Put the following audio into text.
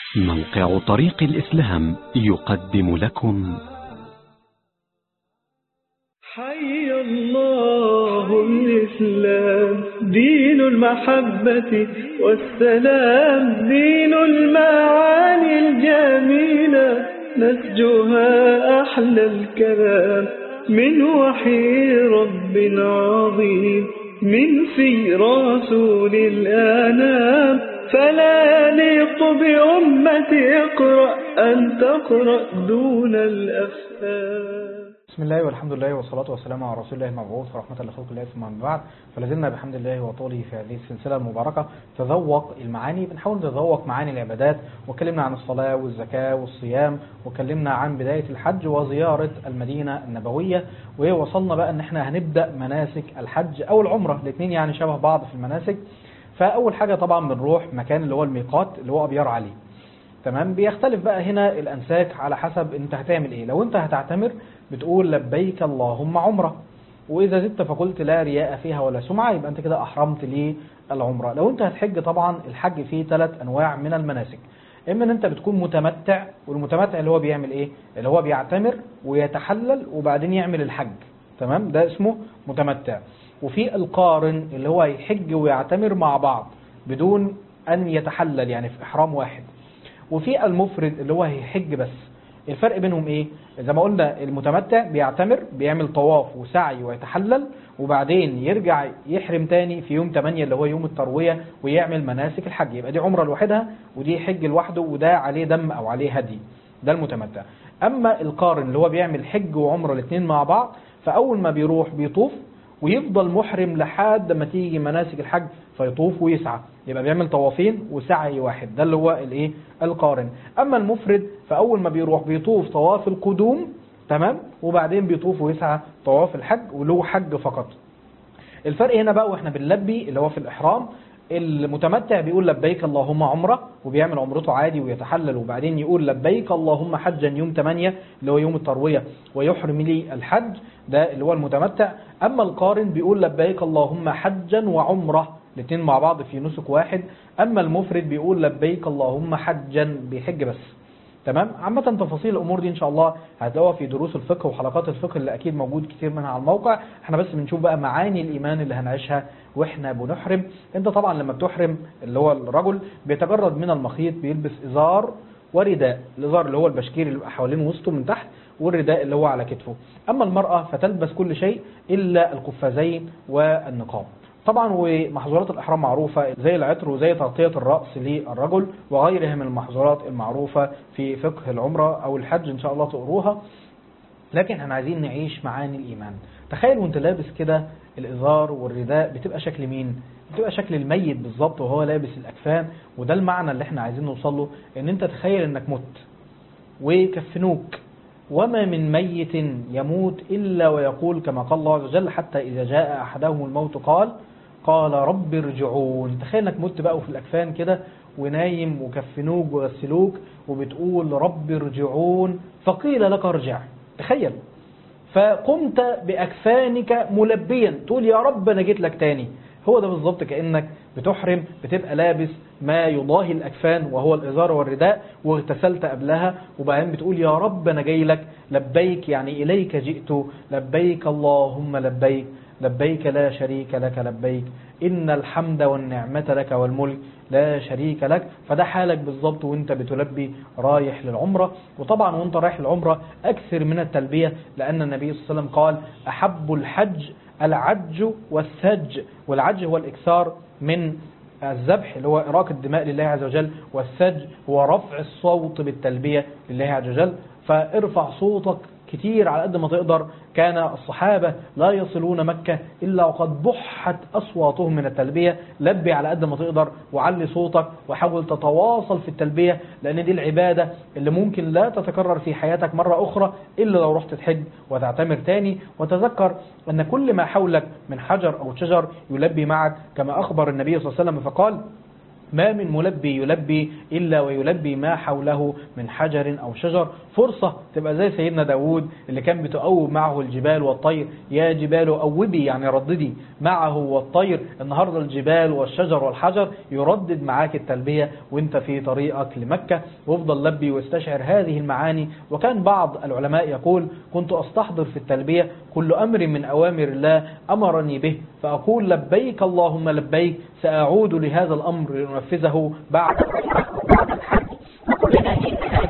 موقع طريق الإسلام يقدم لكم حي الله الإسلام دين المحبة والسلام دين المعاني الجميلة نسجها أحلى الكلام من وحي رب عظيم من في رسول الآنام فلا يليق بأمة اقرأ أن تقرأ دون الأفهام بسم الله والحمد لله والصلاة والسلام على رسول الله المبعوث ورحمة الله خلق الله ثم من بعد فلازلنا بحمد الله وطوله في هذه السلسلة المباركة تذوق المعاني بنحاول نتذوق معاني العبادات وكلمنا عن الصلاة والزكاة والصيام وكلمنا عن بداية الحج وزيارة المدينة النبوية ووصلنا بقى ان احنا هنبدأ مناسك الحج او العمرة الاثنين يعني شبه بعض في المناسك فاول حاجة طبعا بنروح مكان اللي هو الميقات اللي هو ابيار علي تمام بيختلف بقى هنا الانساك على حسب انت هتعمل ايه لو انت هتعتمر بتقول لبيك اللهم عمره واذا زدت فقلت لا رياء فيها ولا سمعه يبقى انت كده احرمت للعمره لو انت هتحج طبعا الحج فيه ثلاث انواع من المناسك اما ان انت بتكون متمتع والمتمتع اللي هو بيعمل ايه اللي هو بيعتمر ويتحلل وبعدين يعمل الحج تمام ده اسمه متمتع وفي القارن اللي هو يحج ويعتمر مع بعض بدون ان يتحلل يعني في احرام واحد وفي المفرد اللي هو هيحج بس الفرق بينهم ايه زي ما قلنا المتمتع بيعتمر بيعمل طواف وسعي ويتحلل وبعدين يرجع يحرم تاني في يوم 8 اللي هو يوم التروية ويعمل مناسك الحج يبقى دي عمرة لوحدها ودي حج لوحده وده عليه دم او عليه هدي ده المتمتع اما القارن اللي هو بيعمل حج وعمرة الاثنين مع بعض فاول ما بيروح بيطوف ويفضل محرم لحد ما تيجي مناسك الحج فيطوف ويسعى يبقى بيعمل طوافين وسعي واحد ده اللي هو الايه القارن اما المفرد فاول ما بيروح بيطوف طواف القدوم تمام وبعدين بيطوف ويسعى طواف الحج وله حج فقط الفرق هنا بقى واحنا بنلبي اللي هو في الاحرام المتمتع بيقول لبيك اللهم عمره وبيعمل عمرته عادي ويتحلل وبعدين يقول لبيك اللهم حجا يوم 8 اللي هو يوم التروية ويحرم لي الحج ده اللي هو المتمتع أما القارن بيقول لبيك اللهم حجا وعمره الاثنين مع بعض في نسك واحد أما المفرد بيقول لبيك اللهم حجا بيحج بس تمام عامة تفاصيل الأمور دي إن شاء الله هتلاقوها في دروس الفقه وحلقات الفقه اللي أكيد موجود كتير منها على الموقع احنا بس بنشوف بقى معاني الإيمان اللي هنعيشها وإحنا بنحرم أنت طبعا لما بتحرم اللي هو الرجل بيتجرد من المخيط بيلبس إزار ورداء الإزار اللي هو البشكير اللي بيبقى حوالين وسطه من تحت والرداء اللي هو على كتفه أما المرأة فتلبس كل شيء إلا القفازين والنقاب طبعا ومحظورات الإحرام معروفة زي العطر وزي تغطية الرأس للرجل وغيرها من المحظورات المعروفة في فقه العمرة أو الحج إن شاء الله تقروها لكن احنا عايزين نعيش معاني الإيمان تخيل وانت لابس كده الإزار والرداء بتبقى شكل مين بتبقى شكل الميت بالظبط وهو لابس الأكفان وده المعنى اللي احنا عايزين نوصل له ان انت تخيل انك مت ويكفنوك وما من ميت يموت إلا ويقول كما قال الله عز وجل حتى إذا جاء أحدهم الموت قال قال رب ارجعون تخيل انك مت بقى في الأكفان كده ونايم وكفنوك وغسلوك وبتقول رب ارجعون فقيل لك ارجع تخيل فقمت بأكفانك ملبيا تقول يا رب أنا جيت لك تاني هو ده بالظبط كأنك بتحرم بتبقى لابس ما يضاهي الأكفان وهو الإزار والرداء واغتسلت قبلها وبعدين بتقول يا رب أنا جاي لك لبيك يعني إليك جئت لبيك اللهم لبيك لبيك لا شريك لك لبيك إن الحمد والنعمة لك والملك لا شريك لك فده حالك بالظبط وانت بتلبي رايح للعمرة وطبعا وانت رايح للعمرة أكثر من التلبية لأن النبي صلى الله عليه وسلم قال أحب الحج العج والثج والعج هو الإكثار من الذبح اللي هو إراقة الدماء لله عز وجل والثج هو رفع الصوت بالتلبية لله عز وجل فارفع صوتك كتير على قد ما تقدر كان الصحابة لا يصلون مكة إلا وقد بحت أصواتهم من التلبية لبي على قد ما تقدر وعلي صوتك وحاول تتواصل في التلبية لأن دي العبادة اللي ممكن لا تتكرر في حياتك مرة أخرى إلا لو رحت تحج وتعتمر تاني وتذكر أن كل ما حولك من حجر أو شجر يلبي معك كما أخبر النبي صلى الله عليه وسلم فقال ما من ملبي يلبي إلا ويلبي ما حوله من حجر أو شجر فرصة تبقى زي سيدنا داود اللي كان بتؤوب معه الجبال والطير يا جبال أوبي يعني رددي معه والطير النهاردة الجبال والشجر والحجر يردد معاك التلبية وانت في طريقك لمكة وافضل لبي واستشعر هذه المعاني وكان بعض العلماء يقول كنت أستحضر في التلبية كل أمر من أوامر الله أمرني به فأقول لبيك اللهم لبيك سأعود لهذا الأمر لننفذه بعد وكلنا جئنا